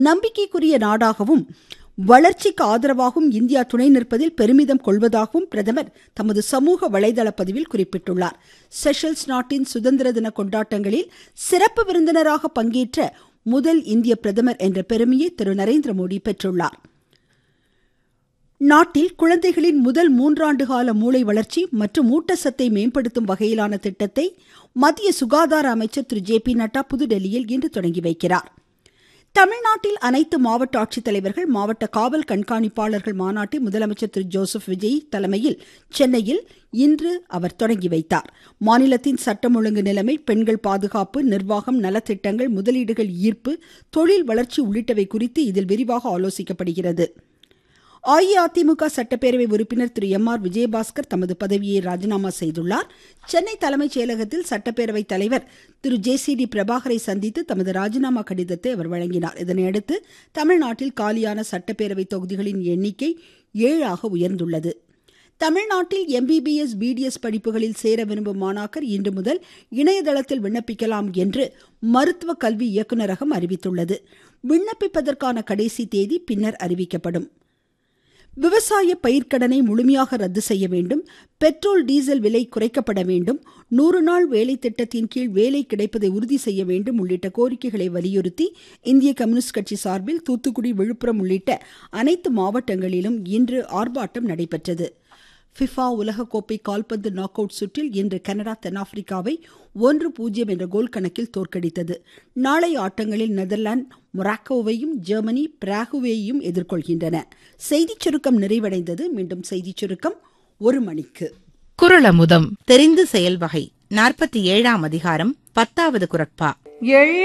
நம்பிக்கைக்குரிய நாடாகவும் வளர்ச்சிக்கு ஆதரவாகவும் இந்தியா துணை நிற்பதில் பெருமிதம் கொள்வதாகவும் பிரதமர் தமது சமூக வலைதள பதிவில் குறிப்பிட்டுள்ளார் செஷல்ஸ் நாட்டின் சுதந்திர தின கொண்டாட்டங்களில் சிறப்பு விருந்தினராக பங்கேற்ற முதல் இந்திய பிரதமர் என்ற பெருமையை திரு நரேந்திர மோடி பெற்றுள்ளார் நாட்டில் குழந்தைகளின் முதல் மூன்றாண்டு கால மூளை வளர்ச்சி மற்றும் ஊட்டச்சத்தை மேம்படுத்தும் வகையிலான திட்டத்தை மத்திய சுகாதார அமைச்சர் திரு ஜே பி நட்டா புதுடெல்லியில் இன்று தொடங்கி வைக்கிறார் தமிழ்நாட்டில் அனைத்து மாவட்ட ஆட்சித்தலைவர்கள் மாவட்ட காவல் கண்காணிப்பாளர்கள் மாநாட்டை முதலமைச்சர் திரு ஜோசப் விஜய் தலைமையில் சென்னையில் இன்று அவர் தொடங்கி வைத்தார் மாநிலத்தின் சட்டம் ஒழுங்கு நிலைமை பெண்கள் பாதுகாப்பு நிர்வாகம் நலத்திட்டங்கள் முதலீடுகள் ஈர்ப்பு தொழில் வளர்ச்சி உள்ளிட்டவை குறித்து இதில் விரிவாக ஆலோசிக்கப்படுகிறது அஇஅதிமுக சட்டப்பேரவை உறுப்பினர் திரு எம் ஆர் விஜயபாஸ்கர் தமது பதவியை ராஜினாமா செய்துள்ளார் சென்னை தலைமைச் செயலகத்தில் சட்டப்பேரவை தலைவர் திரு ஜே சி டி பிரபாகரை சந்தித்து தமது ராஜினாமா கடிதத்தை அவர் வழங்கினார் இதனையடுத்து தமிழ்நாட்டில் காலியான சட்டப்பேரவை தொகுதிகளின் எண்ணிக்கை ஏழாக உயர்ந்துள்ளது தமிழ்நாட்டில் எம்பிபிஎஸ் பிடிஎஸ் படிப்புகளில் சேர விரும்பும் மாணாக்கர் இன்று முதல் இணையதளத்தில் விண்ணப்பிக்கலாம் என்று மருத்துவ கல்வி இயக்குநரகம் அறிவித்துள்ளது விண்ணப்பிப்பதற்கான கடைசி தேதி பின்னர் அறிவிக்கப்படும் விவசாய பயிர்க்கடனை முழுமையாக ரத்து செய்ய வேண்டும் பெட்ரோல் டீசல் விலை குறைக்கப்பட வேண்டும் நூறு நாள் வேலை திட்டத்தின் கீழ் வேலை கிடைப்பதை உறுதி செய்ய வேண்டும் உள்ளிட்ட கோரிக்கைகளை வலியுறுத்தி இந்திய கம்யூனிஸ்ட் கட்சி சார்பில் தூத்துக்குடி விழுப்புரம் உள்ளிட்ட அனைத்து மாவட்டங்களிலும் இன்று ஆர்ப்பாட்டம் நடைபெற்றது ஃபிஃபா உலகக்கோப்பை கால்பந்து நாக் அவுட் சுற்றில் இன்று கனடா தென்னாப்பிரிக்காவை ஒன்று பூஜ்ஜியம் என்ற கோல் கணக்கில் தோற்கடித்தது நாளை ஆட்டங்களில் நெதர்லாந்து மொராக்கோவையும் ஜெர்மனி பிராகுவேயையும் எதிர்கொள்கின்றன செய்திச் சுருக்கம் நிறைவடைந்தது மீண்டும் செய்திச் சுருக்கம் ஒரு மணிக்கு குரலமுதம் தெரிந்து செயல் வகை நாற்பத்தி ஏழாம் அதிகாரம் பத்தாவது குரட்பா